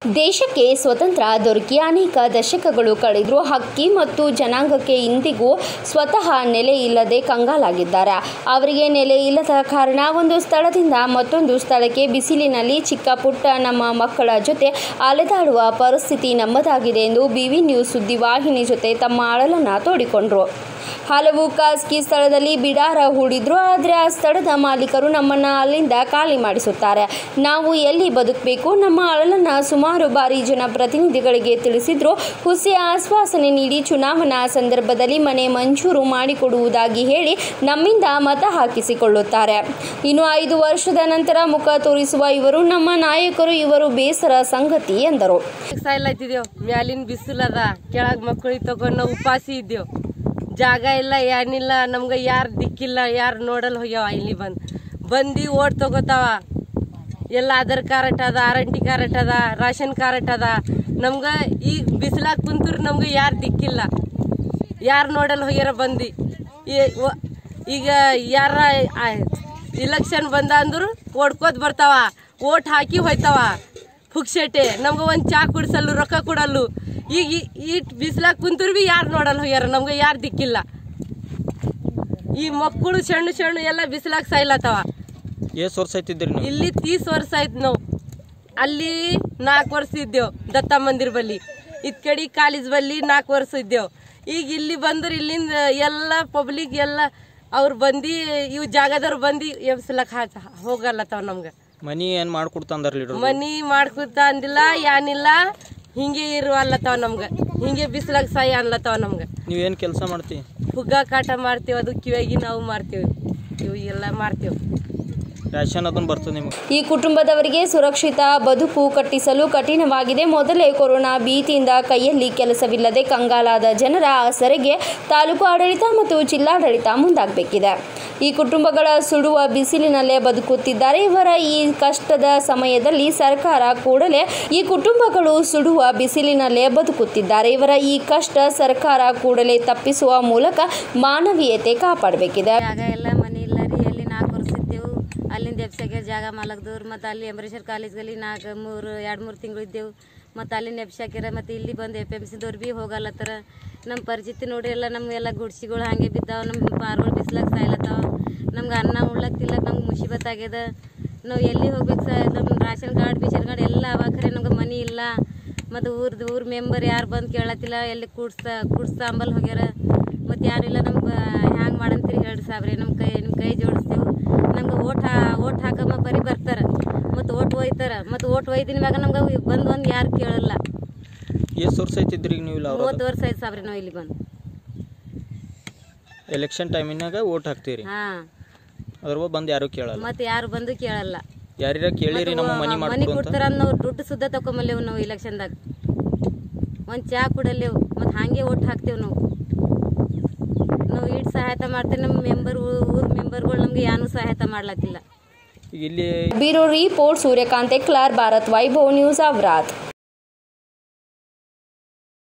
ದೇಶಕ್ಕೆ ಸ್ವತಂತ್ರ ದೊರಕಿ ಅನೇಕ ದಶಕಗಳು ಕಳೆದರೂ ಹಕ್ಕಿ ಮತ್ತು ಜನಾಂಗಕ್ಕೆ ಇಂದಿಗೂ ಸ್ವತಃ ನೆಲೆ ಇಲ್ಲದೆ ಕಂಗಾಲಾಗಿದ್ದಾರೆ ಅವರಿಗೆ ನೆಲೆ ಇಲ್ಲದ ಕಾರಣ ಒಂದು ಸ್ಥಳದಿಂದ ಮತ್ತೊಂದು ಸ್ಥಳಕ್ಕೆ ಬಿಸಿಲಿನಲ್ಲಿ ಚಿಕ್ಕ ಪುಟ್ಟ ನಮ್ಮ ಮಕ್ಕಳ ಜೊತೆ ಅಲೆದಾಡುವ ಪರಿಸ್ಥಿತಿ ನಮ್ಮದಾಗಿದೆ ಎಂದು ಬಿವಿ ನ್ಯೂಸ್ ಸುದ್ದಿವಾಹಿನಿ ಜೊತೆ ತಮ್ಮ ಅಳಲನ್ನು ತೋಡಿಕೊಂಡರು ಹಲವು ಖಾಸಗಿ ಸ್ಥಳದಲ್ಲಿ ಬಿಡಾರ ಹೂಡಿದ್ರು ಆದರೆ ಆ ಸ್ಥಳದ ಮಾಲೀಕರು ನಮ್ಮನ್ನು ಅಲ್ಲಿಂದ ಖಾಲಿ ಮಾಡಿಸುತ್ತಾರೆ ನಾವು ಎಲ್ಲಿ ಬದುಕಬೇಕು ನಮ್ಮ ಅಳಲನ್ನು ಸುಮಾರು ಬಾರಿ ಜನಪ್ರತಿನಿಧಿಗಳಿಗೆ ತಿಳಿಸಿದ್ರು ಹುಸಿ ಆಶ್ವಾಸನೆ ನೀಡಿ ಚುನಾವಣಾ ಸಂದರ್ಭದಲ್ಲಿ ಮನೆ ಮಂಜೂರು ಮಾಡಿಕೊಡುವುದಾಗಿ ಹೇಳಿ ನಮ್ಮಿಂದ ಮತ ಹಾಕಿಸಿಕೊಳ್ಳುತ್ತಾರೆ ಇನ್ನು ಐದು ವರ್ಷದ ನಂತರ ಮುಖ ತೋರಿಸುವ ಇವರು ನಮ್ಮ ನಾಯಕರು ಇವರು ಬೇಸರ ಸಂಗತಿ ಎಂದರು ಸಾಯ್ಲತ್ತಿದೇವ್ ಮ್ಯಾಲಿನ ಬಿಸಿಲದ ಕೆಳಗ್ ಮಕ್ಕಳಿಗೆ ತಗೊಂಡ್ ನಾವು ಉಪಾಸಿ ಇದ್ದೇವ್ ಜಾಗ ಇಲ್ಲ ಏನಿಲ್ಲ ನಮ್ಗೆ ಯಾರು ದಿಕ್ಕಿಲ್ಲ ಯಾರು ನೋಡಲ್ ಹೋಗ್ಯಾವ ಇಲ್ಲಿ ಬಂದ್ ಬಂದು ಓಟ್ ತಗೋತಾವ ಎಲ್ಲ ಆಧಾರ್ ಕಾರ್ಡ್ ಅದ ಆರಂಟಿ ಕಾರ್ಡ್ ಅದ ರಾಷನ್ ಕಾರ್ಡ್ ಅದ ನಮ್ಗೆ ಈಗ ಬಿಸಿಲಾಗ ಕುಂತರು ನಮ್ಗೆ ಯಾರು ದಿಕ್ಕಿಲ್ಲ ಯಾರು ನೋಡಲ್ ಹೋಗ್ಯಾರ ಬಂದು ಈ- ವ- ಈಗ ಯಾರ ಇಲೆಕ್ಷನ್ ಬಂದ ಅಂದ್ರು ಓಡ್ಕೋತ ಬರ್ತಾವ ಓಟ್ ಹಾಕಿ ಹೋಯ್ತಾವ ಪುಕ್ಷಟೆ ನಮ್ಗೆ ಒಂದು ಚಾ ಕುಡ್ಸಲ್ಲು ರೊಕ್ಕ ಕೊಡಲ್ಲು ಈಗ ಈ- ಈ ಬಿಸಿಲಾಗ ಕುಂತರು ಬಿ ಯಾರು ನೋಡಲ್ಲ ಹೋಗ್ಯಾರ ನಮ್ಗೆ ಯಾರು ದಿಕ್ಕಿಲ್ಲ ಈ ಮಕ್ಕಳು ಸಣ್ಣ ಸಣ್ಣ ಎಲ್ಲ ಬಿಸಿಲಾಗ ಸಾಯ್ಲತ್ತಾವ ಎಷ್ಟು ವರ್ಷ ಐತಿದ್ರಿ ನೀವು ಇಲ್ಲಿ ತೀಸ್ ವರ್ಷ ಆಯ್ತು ನಾವು ಅಲ್ಲಿ ನಾಲ್ಕು ವರ್ಷ ಇದ್ದೇವ್ ದತ್ತ ಮಂದಿರ್ ಬಲ್ಲಿ ಇದ್ ಕಡೆ ಕಾಲೇಜ್ ಬಲ್ಲಿ ನಾಲ್ಕು ವರ್ಷ ಇದ್ದೇವ್ ಈಗ ಇಲ್ಲಿ ಬಂದ್ರೆ ಇಲ್ಲಿಂದ ಎಲ್ಲ ಪಬ್ಲಿಕ್ ಎಲ್ಲ ಅವ್ರು ಬಂದು ಇವ್ ಜಾಗದವ್ರು ಬಂದು ಎಬ್ಸ್ಲಕ್ ಹೋಗಲ್ಲತ್ತಾವ ನಮ್ಗೆ ಮನಿ ಏನ್ ಮಾಡ್ಕೊಡ್ತಂದಾರ ಲೀಡರ್ ಮನಿ ಮಾಡ್ಕೊತ ಅಂದಿಲ್ಲ ಏನಿಲ್ಲ ಹಿಂಗೆ ಇರುವಲ್ಲತ್ತಾವ ನಮ್ಗೆ ಹಿಂಗೆ ಬಿಸಿಲಾಗ ಸಾಯಿ ಅನ್ಲತ್ತಾವ ನಮ್ಗೆ ನೀವ್ ಏನ್ ಕೆಲಸ ಮಾಡ್ತಿ ಹುಗ್ಗ ಕಾಟ ಮಾಡ್ತೇವೆ ಅದು ಕಿವಿಯಾಗಿ ನಾವು ಮಾಡ್ತೇವೆ ಇವು ಎಲ್ಲ ಮಾಡ್ತೇವೆ ರೇಷನ್ ಅದನ್ನ ಬರ್ತದೆ ನಿಮ್ಗೆ ಈ ಕುಟುಂಬದವರಿಗೆ ಸುರಕ್ಷಿತ ಬದುಕು ಕಟ್ಟಿಸಲು ಕಠಿಣವಾಗಿದೆ ಮೊದಲೇ ಕೊರೋನಾ ಭೀತಿಯಿಂದ ಕೈಯಲ್ಲಿ ಕೆಲಸವಿಲ್ಲದೆ ಕಂಗಾಲಾದ ಜನರ ಆಸರೆಗೆ ತಾಲೂಕು ಆಡಳಿತ ಮತ್ತು ಜಿಲ್ಲಾಡಳಿತ ಮುಂದಾಗಬೇಕಿದೆ ಈ ಕುಟುಂಬಗಳ ಸುಡುವ ಬಿಸಿಲಿನಲ್ಲೇ ಬದುಕುತ್ತಿದ್ದಾರೆ ಇವರ ಈ ಕಷ್ಟದ ಸಮಯದಲ್ಲಿ ಸರ್ಕಾರ ಕೂಡಲೇ ಈ ಕುಟುಂಬಗಳು ಸುಡುವ ಬಿಸಿಲಿನಲ್ಲೇ ಬದುಕುತ್ತಿದ್ದಾರೆ ಇವರ ಈ ಕಷ್ಟ ಸರ್ಕಾರ ಕೂಡಲೇ ತಪ್ಪಿಸುವ ಮೂಲಕ ಮಾನವೀಯತೆ ಕಾಪಾಡಬೇಕಿದೆ ಜಾಗ ಎಲ್ಲ ಮನೆ ಇಲ್ಲ ರೀ ಅಲ್ಲಿ ನಾಲ್ಕು ವರ್ಷ ಇದ್ದೆವು ಅಲ್ಲಿಂದ ಎಬ್ಸಕ್ಕೆ ಜಾಗ ಮಲಗ್ದವ್ರು ಮತ್ತು ಅಲ್ಲಿ ಅಂಬರೀಷರ್ ಕಾಲೇಜ್ಗಲ್ಲಿ ನಾಲ್ಕು ಮೂರು ಎರಡು ಮೂರು ತಿಂಗಳು ಇದ್ದೆವು ಮತ್ತು ಅಲ್ಲಿ ನೆಪ್ಸಾಕಿರ ಮತ್ತು ಇಲ್ಲಿ ಬಂದು ಎಫ್ ಎಮ್ ಸಿದವ್ರು ಭೀ ಹೋಗಲ್ಲತ್ತಾರ ನಮ್ಮ ಪರಿಸ್ಥಿತಿ ನೋಡಿ ಎಲ್ಲ ನಮಗೆಲ್ಲ ಗುಡ್ಸಿಗಳು ಹಾಗೆ ಬಿದ್ದಾವ ನಮ್ಮ ಪಾರ್ಗಳು ಬಿಸ್ಲಾಗ ಸಾಯ್ಲತ್ತಾವ ನಮ್ಗೆ ಅನ್ನ ಉಣ್ಣಕ್ ತಿಲ್ಲಕ್ ನಮ್ಗೆ ಮುಸಿಬತ್ ಆಗ್ಯದ ನಾವು ಎಲ್ಲಿ ಹೋಗ್ಬೇಕು ಸರ್ ನಮ್ಮ ರಾಷನ್ ಕಾರ್ಡ್ ಬಿಷನ್ ಕಾರ್ಡ್ ಎಲ್ಲ ಅವ ಖರೆ ನಮ್ಗೆ ಮನೆ ಇಲ್ಲ ಮತ್ತು ಊರ್ದು ಊರ್ ಮೆಂಬರ್ ಯಾರು ಬಂದು ಕೇಳತ್ತಿಲ್ಲ ಎಲ್ಲಿ ಕೂಡ್ಸ್ತಾ ಕೂಡ್ಸ್ತಾ ಅಂಬಲ್ ಹೋಗ್ಯಾರ ಮತ್ತು ಯಾರಿಲ್ಲ ನಮ್ಗೆ ಹ್ಯಾಂಗೆ ಮಾಡಂತೀರಿ ಹೇಳ್ರಿ ಸಾಬ್ರೆ ನಮ್ಮ ಕೈ ನಿಮ್ಮ ಕೈ ಜೋಡಿಸ್ತೇವೆ ನಮ್ಗೆ ಓಟ್ ಹಾ ಓಟ್ ಹಾಕಮ್ಮ ಬರೀ ಬರ್ತಾರೆ ಮತ್ತು ಓಟ್ ಒಯ್ತಾರೆ ಮತ್ತು ಓಟ್ ಒಯ್ದಿನ ಮ್ಯಾಗ ನಮ್ಗೆ ಬಂದು ಒಂದು ಯಾರು ಕೇಳಲ್ಲ ಎಷ್ಟು ವರ್ಷ ಐತಿದ್ರಿ ನೀವು ಇಲ್ಲ ಅವ್ರ ಮೂವತ್ತು ವರ್ಷ ಆಯ್ತು ಸಾಬ್ರೆ ನಾವು ಇಲ್ಲಿ ಬಂದು ಎಲೆಕ್ಷನ್ ಟೈಮಿನಾಗ ಓಟ್ ಹಾಕ್ತೀರಿ ಹಾಂ ಅದ್ರ ಬಗ್ಗೆ ಬಂದು ಯಾರು ಕೇಳಲ್ಲ ಮತ್ತು ಯಾರು ಬಂದು ಕೇಳಲ್ಲ ಯಾರ್ಯಾರ ಕೇಳಿರಿ ನಮ್ಮ ಮನಿ ಮನೆ ಮಾಡ್ಕೊಡು ಅಂತ ಕೊಡ್ತಾರ ನಾವು ದುಡ್ಡು ಸುದ್ದ ತಕೊಂಬಲ್ಲೇವು ನಾವು ಇಲೆಕ್ಷನ್ದಾಗ ಒಂದು ಚಾ ಕುಡಲ್ಲೇವು ಮತ್ತು ಹಾಗೆ ಓಟ್ ಹಾಕ್ತೇವೆ ನಾವು ನಾವು ಇಟ್ಟು ಸಹಾಯತ ಮಾಡ್ತೇವೆ ನಮ್ಮ ಮೆಂಬರ್ ಊರ್ ಮೆಂಬರ್ಗಳು ನಮ್ಗೆ ಏನೂ ಸಹಾಯತ ಮಾಡ್ಲತ್ತಿಲ್ಲ ಈಗ ಇಲ್ಲಿ ಬ್ಯೂರೋ ರಿಪೋರ್ಟ್ ಸೂರ್ಯಕಾಂತ್ ಎಕ್ಲಾರ್ ಭಾರತ್ ವೈಭವ್ ನ್ಯೂಸ್ ಅವರಾತ್